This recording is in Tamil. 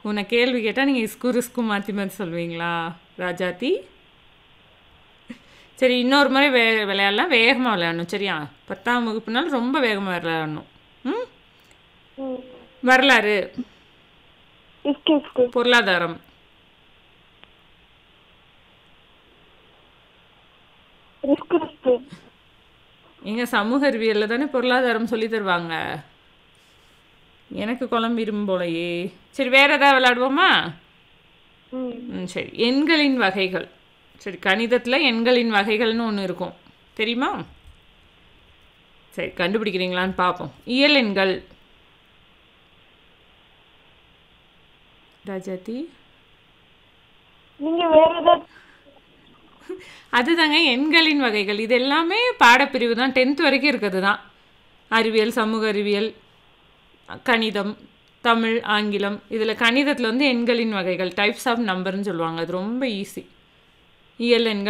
உன்னை கேள்வி கேட்டால் நீங்கள் இஸ்கு ரிஸ்கு மாற்றி மாற்றி சொல்வீங்களா ராஜாத்தி சரி இன்னொரு முறை வே விளையாடலாம் வேகமாக விளையாடணும் சரியா பத்தாம் வகுப்புனால ரொம்ப வேகமாக விளையாடணும் ம் ம் வரலாறு இஸ்கு இஸ்கு பொருளாதாரம் ரிஸ்கு ரிஸ்கு எங்க சமூக அறிவியலில் தானே பொருளாதாரம் சொல்லி தருவாங்க எனக்கு குழம்பிரும் போலையே சரி வேற ஏதாவது விளையாடுவோமா ம் ம் சரி எண்களின் வகைகள் சரி கணிதத்தில் எண்களின் வகைகள்னு ஒன்று இருக்கும் தெரியுமா சரி கண்டுபிடிக்கிறீங்களான்னு பார்ப்போம் இயல் எண்கள் ராஜாத்தி நீங்க வேற ஏதாவது அதுதாங்க எண்களின் வகைகள் இது எல்லாமே பாடப்பிரிவு தான் டென்த் வரைக்கும் இருக்கிறது தான் அறிவியல் சமூக அறிவியல் கணிதம் தமிழ் ஆங்கிலம் இதில் கணிதத்தில் வந்து எண்களின் வகைகள் டைப்ஸ் ஆஃப் நம்பர்னு சொல்லுவாங்க அது ரொம்ப ஈஸி இயல் எண்கள்